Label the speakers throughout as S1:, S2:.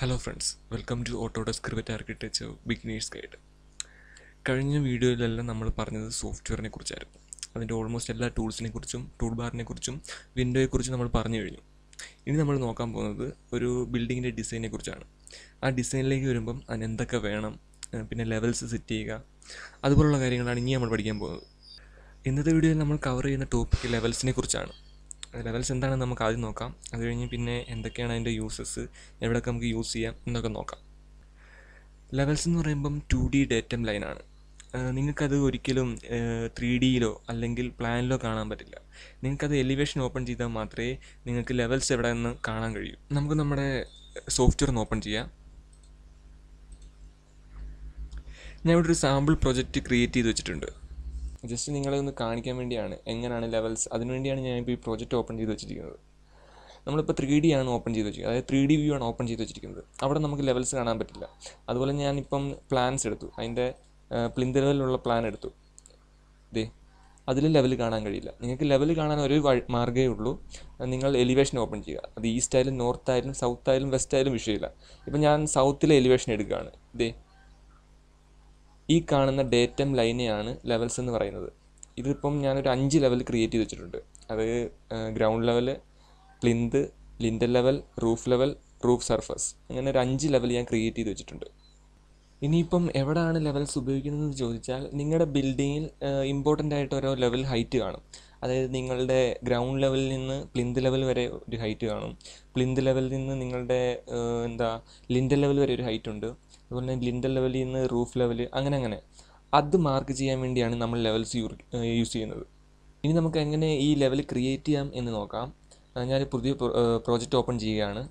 S1: hello friends welcome to Autodesk Revit architecture beginners guide കഴിഞ്ഞ വീഡിയോയിലെല്ലാം നമ്മൾ പറഞ്ഞത് സോഫ്റ്റ്വെയറിനെ കുറിച്ചായിരുന്നു അതിൻ്റെ ഓൾമോസ്റ്റ് എല്ലാ ടൂൾസിനെ കുറിച്ചും ടൂൾ ബാറിനെ കുറിച്ചും വിൻഡോയെക്കുറിച്ചും നമ്മൾ പറഞ്ഞു കഴിഞ്ഞു ഇനി നമ്മൾ നോക്കാൻ പോകുന്നത് ഒരു ബിൽഡിങ്ങിൻ്റെ ഡിസൈനെ കുറിച്ചാണ് ആ ഡിസൈനിലേക്ക് വരുമ്പം അതിന് എന്തൊക്കെ വേണം ഏഹ് പിന്നെ ലെവൽസ് സെറ്റ് ചെയ്യുക അതുപോലുള്ള കാര്യങ്ങളാണ് ഇനി നമ്മൾ പഠിക്കാൻ പോകുന്നത് ഇന്നത്തെ വീഡിയോയിൽ നമ്മൾ കവർ ചെയ്യുന്ന ടോപ്പിക് ലെവൽസിനെ കുറിച്ചാണ് ലെവൽസ് എന്താണെന്ന് നമുക്ക് ആദ്യം നോക്കാം അത് കഴിഞ്ഞ് പിന്നെ എന്തൊക്കെയാണ് അതിൻ്റെ യൂസസ് എവിടെയൊക്കെ നമുക്ക് യൂസ് ചെയ്യാം എന്നൊക്കെ നോക്കാം ലെവൽസ് എന്ന് പറയുമ്പം ടു ഡി ഡേറ്റം ലൈനാണ് നിങ്ങൾക്കത് ഒരിക്കലും ത്രീ ഡിയിലോ അല്ലെങ്കിൽ പ്ലാനിലോ കാണാൻ പറ്റില്ല നിങ്ങൾക്കത് എലിവേഷൻ ഓപ്പൺ ചെയ്താൽ മാത്രമേ നിങ്ങൾക്ക് ലെവൽസ് എവിടെ നിന്ന് കാണാൻ കഴിയൂ നമുക്ക് നമ്മുടെ സോഫ്റ്റ്വെയർ ഒന്ന് ഓപ്പൺ ചെയ്യാം ഞാൻ ഇവിടെ ഒരു സാമ്പിൾ പ്രൊജക്റ്റ് ക്രിയേറ്റ് ചെയ്ത് വെച്ചിട്ടുണ്ട് ജസ്റ്റ് നിങ്ങളെ ഒന്ന് കാണിക്കാൻ വേണ്ടിയാണ് എങ്ങനെയാണ് ലെവൽസ് അതിനുവേണ്ടിയാണ് ഞാൻ ഇപ്പോൾ ഈ പ്രോജക്റ്റ് ഓപ്പൺ ചെയ്ത് വെച്ചിരിക്കുന്നത് നമ്മളിപ്പോൾ ത്രീ ഡി ആണ് ഓപ്പൺ ചെയ്ത് വെച്ചിരിക്കുന്നത് അതായത് ത്രീ ഡി വ്യൂ ആണ് ഓപ്പൺ ചെയ്ത് വെച്ചിരിക്കുന്നത് അവിടെ നമുക്ക് ലെവൽസ് കാണാൻ പറ്റില്ല അതുപോലെ ഞാനിപ്പം പ്ലാൻസ് എടുത്തു അതിൻ്റെ പ്ലിന്ത് ലെവലിലുള്ള പ്ലാൻ എടുത്തു ദേ അതിൽ ലെവൽ കാണാൻ കഴിയില്ല നിങ്ങൾക്ക് ലെവൽ കാണാൻ ഒരു വഴി മാർഗ്ഗമേ ഉള്ളൂ നിങ്ങൾ എലിവേഷൻ ഓപ്പൺ ചെയ്യുക അത് ഈസ്റ്റ് ആയാലും നോർത്ത് ആയാലും സൗത്ത് ആയാലും വെസ്റ്റ് ആയാലും വിഷയമില്ല ഇപ്പം ഞാൻ സൗത്തിലെ എലിവേഷൻ എടുക്കുകയാണ് ദേ ഈ കാണുന്ന ഡേറ്റം ലൈനെയാണ് ലെവൽസ് എന്ന് പറയുന്നത് ഇതിപ്പം ഞാനൊരു അഞ്ച് ലെവൽ ക്രിയേറ്റ് ചെയ്ത് വെച്ചിട്ടുണ്ട് അത് ground level plinth lintel level roof level roof surface അങ്ങനെ ഒരു അഞ്ച് ലെവൽ ഞാൻ ക്രിയേറ്റ് ചെയ്ത് വെച്ചിട്ടുണ്ട് ഇനിയിപ്പം എവിടെയാണ് ലെവൽസ് ഉപയോഗിക്കുന്നതെന്ന് ചോദിച്ചാൽ നിങ്ങളുടെ ബിൽഡിങ്ങിൽ ഇമ്പോർട്ടൻ്റ് ആയിട്ട് ഓരോ ലെവൽ ഹൈറ്റ് കാണും അതായത് നിങ്ങളുടെ ഗ്രൗണ്ട് ലെവലിൽ നിന്ന് പ്ലിന്ത് ലെവൽ വരെ ഒരു ഹൈറ്റ് കാണും പ്ലിന്ത് ലെവലിൽ നിന്ന് നിങ്ങളുടെ ഏഹ്, എന്താ ലിൻഡൽ ലെവൽ വരെ ഒരു ഹൈറ്റ് ഉണ്ട് അതുപോലെ തന്നെ ലിൻഡൽ ലെവലിൽ നിന്ന് റൂഫ് ലെവൽ അങ്ങനെ അങ്ങനെ അത് മാർക്ക് ചെയ്യാൻ വേണ്ടിയാണ് നമ്മൾ ലെവൽസ് യൂസ് ചെയ്യുന്നത് ഇനി നമുക്ക് എങ്ങനെ ഈ ലെവൽ ക്രിയേറ്റ് ചെയ്യാം എന്ന് നോക്കാം ആ, ഞാൻ പുതിയ പ്രോജക്റ്റ് ഓപ്പൺ ചെയ്യുകയാണ്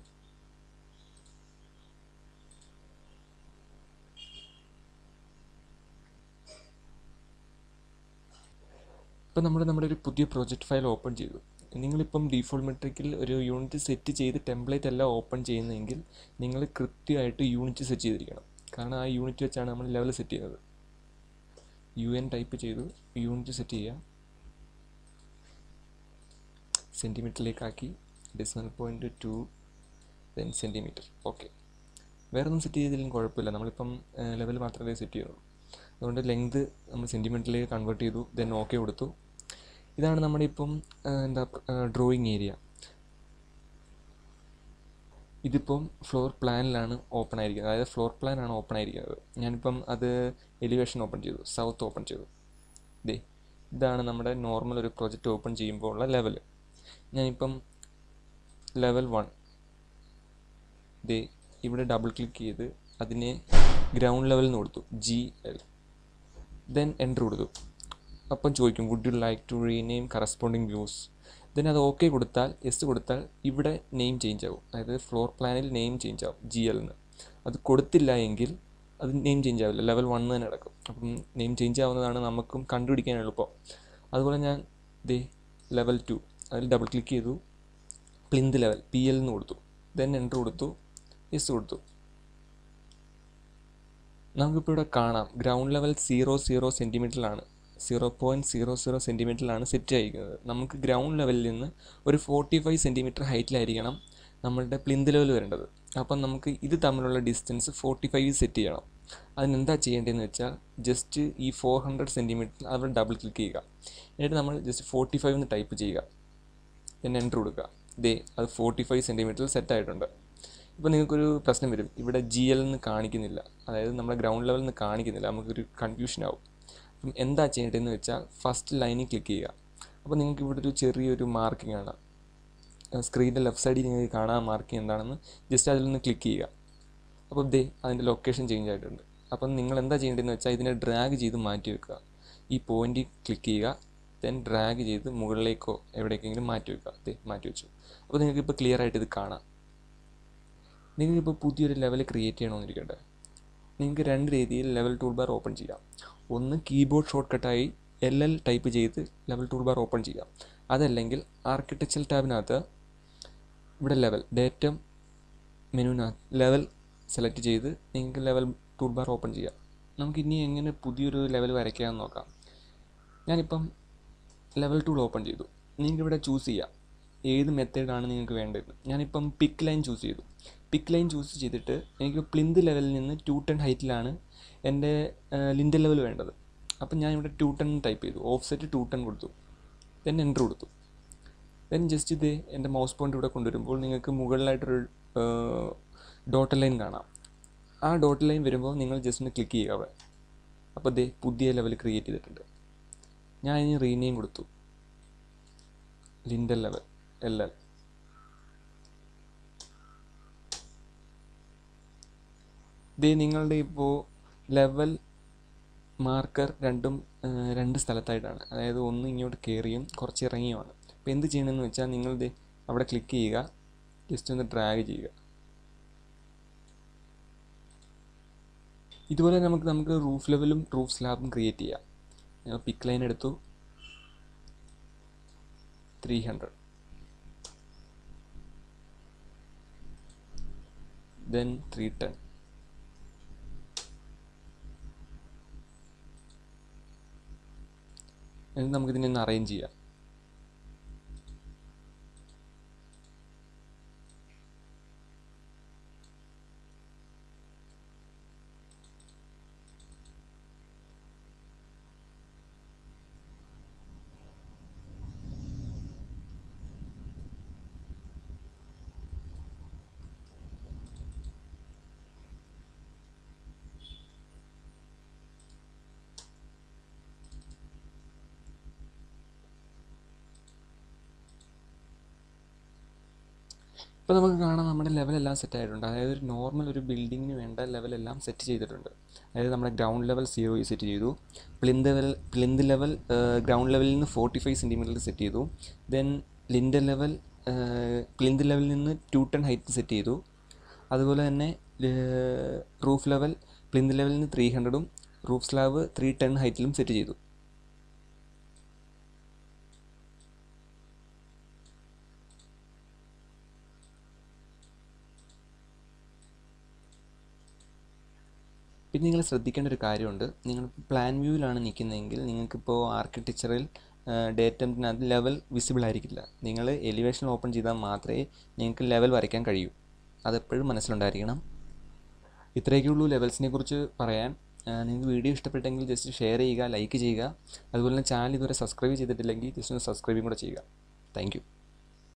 S1: ഇപ്പം നമ്മൾ നമ്മുടെ ഒരു പുതിയ പ്രോജക്റ്റ് ഫയൽ ഓപ്പൺ ചെയ്തു നിങ്ങളിപ്പം ഡീഫോൾട്ട് മെട്രിക്കിൽ ഒരു യൂണിറ്റ് സെറ്റ് ചെയ്ത് ടെംപ്ലേറ്റ് അല്ല ഓപ്പൺ ചെയ്യുന്നതെങ്കിൽ നിങ്ങൾ കൃത്യമായിട്ട് യൂണിറ്റ് സെറ്റ് ചെയ്തിരിക്കണം കാരണം ആ യൂണിറ്റ് വെച്ചാണ് നമ്മൾ ലെവൽ സെറ്റ് ചെയ്യുന്നത് യു എൻ ടൈപ്പ് ചെയ്തു യൂണിറ്റ് സെറ്റ് ചെയ്യുക സെൻറ്റിമീറ്ററിലേക്കാക്കി decimal point two then centimetre okay വേറെ ഒന്നും സെറ്റ് ചെയ്തില്ലെങ്കിൽ കുഴപ്പമില്ല നമ്മളിപ്പം ലെവൽ മാത്രമേ സെറ്റ് ചെയ്യുള്ളൂ അതുകൊണ്ട് ലെങ്ത് നമ്മൾ സെൻറ്റിമീറ്ററിലേക്ക് കൺവേർട്ട് ചെയ്തു ദെൻ ഓക്കെ കൊടുത്തു ഇതാണ് നമ്മുടെ ഇപ്പം ആ, എന്താ ഡ്രോയിങ് ഏരിയ ഇതിപ്പം ഫ്ലോർ പ്ലാനിലാണ് ഓപ്പൺ ആയിരിക്കുന്നത് അതായത് ഫ്ലോർ പ്ലാനാണ് ഓപ്പൺ ആയിരിക്കുന്നത് ഞാനിപ്പം അത് എലിവേഷൻ ഓപ്പൺ ചെയ്തു സൗത്ത് ഓപ്പൺ ചെയ്തു ദേ ഇതാണ് നമ്മുടെ നോർമൽ ഒരു പ്രൊജക്റ്റ് ഓപ്പൺ ചെയ്യുമ്പോൾ ഉള്ള ലെവൽ ഞാനിപ്പം ലെവൽ വൺ ദേ ഇവിടെ ഡബിൾ ക്ലിക്ക് ചെയ്ത് അതിനെ ഗ്രൗണ്ട് ലെവലിൽ നിന്ന് കൊടുത്തു ജി എൽ ദെൻ എൻ്റർ കൊടുത്തു അപ്പം ചോദിക്കും would you like to rename corresponding views then അത് ഓക്കെ കൊടുത്താൽ എസ് കൊടുത്താൽ ഇവിടെ നെയിം ചേഞ്ച് ആവും അതായത് ഫ്ലോർ പ്ലാനിൽ നെയിം ചേഞ്ച് ആവും ജി എല്ലിന് അത് കൊടുത്തില്ല എങ്കിൽ അത് നെയിം ചേഞ്ച് ആവില്ല ലെവൽ വണ്ണ് തന്നെ നടക്കും അപ്പം നെയിം ചേഞ്ച് ആവുന്നതാണ് നമുക്കും കണ്ടുപിടിക്കാൻ എളുപ്പം അതുപോലെ ഞാൻ ദേ ലെവൽ ടു അതിൽ ഡബിൾ ക്ലിക്ക് ചെയ്തു പ്ലിന്ത് ലെവൽ പി എൽ എന്ന് കൊടുത്തു ദെൻ എൻ്റർ കൊടുത്തു എസ് കൊടുത്തു നമുക്കിപ്പോൾ ഇവിടെ കാണാം ഗ്രൗണ്ട് ലെവൽ സീറോ സീറോ സെൻറ്റിമീറ്ററിലാണ് സീറോ പോയിൻറ്റ് സീറോ സീറോ സെൻറ്റിമീറ്ററിലാണ് സെറ്റ് ആയിരിക്കുന്നത് നമുക്ക് ഗ്രൗണ്ട് ലെവലിൽ നിന്ന് ഒരു ഫോർട്ടി ഫൈവ് സെൻറ്റിമീറ്റർ ഹൈറ്റിലായിരിക്കണം നമ്മളുടെ പ്ലിന്ത് ലെവൽ വരേണ്ടത് അപ്പം നമുക്ക് ഇത് തമ്മിലുള്ള ഡിസ്റ്റൻസ് ഫോർട്ടി ഫൈവ് സെറ്റ് ചെയ്യണം അതിനെന്താ ചെയ്യേണ്ടതെന്ന് വെച്ചാൽ ജസ്റ്റ് ഈ ഫോർ ഹൺഡ്രഡ് സെൻറ്റിമീറ്റർ അവിടെ ഡബിൾ ക്ലിക്ക് ചെയ്യുക എന്നിട്ട് നമ്മൾ ജസ്റ്റ് ഫോർട്ടി ഫൈവ് എന്ന് ടൈപ്പ് ചെയ്യുക then എൻ്റർ കൊടുക്കുക ദേ അത് ഫോർട്ടി ഫൈവ് സെൻറ്റിമീറ്ററിൽ സെറ്റ് ആയിട്ടുണ്ട് ഇപ്പോൾ നിങ്ങൾക്കൊരു പ്രശ്നം വരും ഇവിടെ ജി എൽ എന്ന് കാണിക്കുന്നില്ല അതായത് നമ്മുടെ ഗ്രൗണ്ട് ലെവലിൽ നിന്ന് കാണിക്കുന്നില്ല നമുക്കൊരു കൺഫ്യൂഷൻ ആവും അപ്പം എന്താ ചെയ്യേണ്ടതെന്ന് വെച്ചാൽ ഫസ്റ്റ് ലൈനിൽ ക്ലിക്ക് ചെയ്യുക അപ്പോൾ നിങ്ങൾക്ക് ഇവിടെ ഒരു ചെറിയൊരു മാർക്കിംഗ് കാണാം സ്ക്രീനിൻ്റെ ലെഫ്റ്റ് സൈഡിൽ നിങ്ങൾക്ക് കാണാൻ മാർക്കിംഗ് എന്താണെന്ന് ജസ്റ്റ് അതിൽ നിന്ന് ക്ലിക്ക് ചെയ്യുക അപ്പോൾ ദേ അതിൻ്റെ ലൊക്കേഷൻ ചേഞ്ച് ആയിട്ടുണ്ട് അപ്പം നിങ്ങൾ എന്താ ചെയ്യേണ്ടതെന്ന് വെച്ചാൽ ഇതിനെ ഡ്രാഗ് ചെയ്ത് മാറ്റി വെക്കുക ഈ പോയിന്റിൽ ക്ലിക്ക് ചെയ്യുക ദെൻ ഡ്രാഗ് ചെയ്ത് മുകളിലേക്കോ എവിടേക്കെങ്കിലും മാറ്റി വെക്കുക ദേ മാറ്റി വെച്ചു അപ്പോൾ നിങ്ങൾക്ക് ഇപ്പോൾ ക്ലിയർ ആയിട്ട് ഇത് കാണാം നിങ്ങൾക്കിപ്പോൾ പുതിയൊരു ലെവൽ ക്രിയേറ്റ് ചെയ്യണമെന്നിരിക്കട്ടെ നിങ്ങൾക്ക് രണ്ട് രീതിയിൽ ലെവൽ ടൂൾ ബാർ ഓപ്പൺ ചെയ്യാം ഒന്ന് കീബോർഡ് ഷോർട്ട് കട്ടായി എൽ എൽ ടൈപ്പ് ചെയ്ത് ലെവൽ ടൂൾ ബാർ ഓപ്പൺ ചെയ്യാം അതല്ലെങ്കിൽ ആർക്കിടെക്ചർ ടാബിനകത്ത് ഇവിടെ ലെവൽ ഡേറ്റം മെനുവിനകത്ത് ലെവൽ സെലക്ട് ചെയ്ത് നിങ്ങൾക്ക് ലെവൽ ടൂൾ ബാർ ഓപ്പൺ ചെയ്യാം നമുക്ക് ഇനി എങ്ങനെ പുതിയൊരു ലെവൽ വരയ്ക്കാമെന്ന് നോക്കാം ഞാനിപ്പം ലെവൽ ടൂൾ ഓപ്പൺ ചെയ്തു നിങ്ങൾക്ക് ഇവിടെ ചൂസ് ചെയ്യാം ഏത് മെത്തേഡാണ് നിങ്ങൾക്ക് വേണ്ടത് ഞാനിപ്പം പിക്ക് ലൈൻ ചൂസ് ചെയ്തു പിക്ക് ലൈൻ ചൂസ് ചെയ്തിട്ട് എനിക്ക് പ്ലിന്ത് ലെവലിൽ നിന്ന് ടു ടെൻ ഹൈറ്റിലാണ് എൻ്റെ ലിൻഡർ ലെവൽ വേണ്ടത് അപ്പം ഞാൻ ഇവിടെ ടു ടെൻ ടൈപ്പ് ചെയ്തു ഓഫ് സെറ്റ് ടു ടെൻ കൊടുത്തു ദെൻ എൻ്റർ കൊടുത്തു ദെൻ ജസ്റ്റ് ഇത് എൻ്റെ മൗസ് പോയിൻ്റ് ഇവിടെ കൊണ്ടുവരുമ്പോൾ നിങ്ങൾക്ക് മുകളിലായിട്ടൊരു ഡോട്ട് ലൈൻ കാണാം ആ ഡോട്ട് ലൈൻ വരുമ്പോൾ നിങ്ങൾ ജസ്റ്റ് ഒന്ന് ക്ലിക്ക് ചെയ്യുക അവിടെ അപ്പോൾ ദേ പുതിയ ലെവൽ ക്രിയേറ്റ് ചെയ്തിട്ടുണ്ട് ഞാൻ ഇനി റീനെയിം കൊടുത്തു ലിൻഡൽ ലെവൽ എൽ എൽ ദേ നിങ്ങളുടെ ഇപ്പോൾ ലെവൽ മാർക്കർ രണ്ടും ആ, രണ്ട് സ്ഥലത്തായിട്ടാണ് അതായത് ഒന്ന് ഇങ്ങോട്ട് കയറിയും കുറച്ച് ഇറങ്ങിയുമാണ് അപ്പോൾ എന്ത് ചെയ്യണമെന്ന് വെച്ചാൽ നിങ്ങൾ ദേ അവിടെ ക്ലിക്ക് ചെയ്യുക ജസ്റ്റ് ഒന്ന് ഡ്രാഗ് ചെയ്യുക ഇതുപോലെ നമുക്ക് നമുക്ക് റൂഫ് ലെവലും റൂഫ് സ്ലാബും ക്രിയേറ്റ് ചെയ്യാം ഞാൻ പിക്ക് ലൈൻ എടുത്തു three hundred then three ten എന്നിട്ട് നമുക്കിതിനെ ഒന്ന് അറേഞ്ച് ചെയ്യാം ഇപ്പോൾ നമുക്ക് കാണാം നമ്മുടെ ലെവലെല്ലാം സെറ്റ് ആയിട്ടുണ്ട് അതായത് ഒരു നോർമൽ ഒരു ബിൽഡിങ്ങിന് വേണ്ട ലെവലെല്ലാം സെറ്റ് ചെയ്തിട്ടുണ്ട് അതായത് നമ്മുടെ ഗ്രൗണ്ട് ലെവൽ സീറോ സെറ്റ് ചെയ്തു plinth level plinth level ground ലെവലിൽ നിന്ന് ഫോർട്ടി ഫൈവ് സെൻറ്റിമീറ്ററിൽ സെറ്റ് ചെയ്തു ദെൻ ലിൻഡർ ലെവൽ പ്ലിന്ത് ലെവലിൽ നിന്ന് ടു ടെൻ ഹൈറ്റ് സെറ്റ് ചെയ്തു അതുപോലെ തന്നെ റൂഫ് ലെവൽ പ്ലിന്ത് ലെവലിൽ നിന്ന് ത്രീ ഹൺഡ്രഡും റൂഫ് സ്ലാബ് ത്രീ ടെൻ ഹൈറ്റിലും സെറ്റ് ചെയ്തു പിന്നെ നിങ്ങൾ ശ്രദ്ധിക്കേണ്ട ഒരു കാര്യമുണ്ട് നിങ്ങൾ പ്ലാൻ വ്യൂവിലാണ് നിൽക്കുന്നതെങ്കിൽ നിങ്ങൾക്കിപ്പോൾ ആർക്കിടെക്ചറിൽ ഡേറ്റത്തിനകത്ത് ലെവൽ വിസിബിൾ ആയിരിക്കില്ല നിങ്ങൾ എലിവേഷൻ ഓപ്പൺ ചെയ്താൽ മാത്രമേ നിങ്ങൾക്ക് ലെവൽ വരയ്ക്കാൻ കഴിയൂ അതെപ്പോഴും മനസ്സിലുണ്ടായിരിക്കണം ഇത്രയൊക്കെയുള്ളൂ ലെവൽസിനെ കുറിച്ച് പറയാൻ നിങ്ങൾക്ക് വീഡിയോ ഇഷ്ടപ്പെട്ടെങ്കിൽ ജസ്റ്റ് ഷെയർ ചെയ്യുക ലൈക്ക് ചെയ്യുക അതുപോലെ തന്നെ ചാനൽ ഇതുവരെ സബ്സ്ക്രൈബ് ചെയ്തിട്ടില്ലെങ്കിൽ ജസ്റ്റ് ഒന്ന് സബ്സ്ക്രൈബും കൂടെ ചെയ്യുക താങ്ക്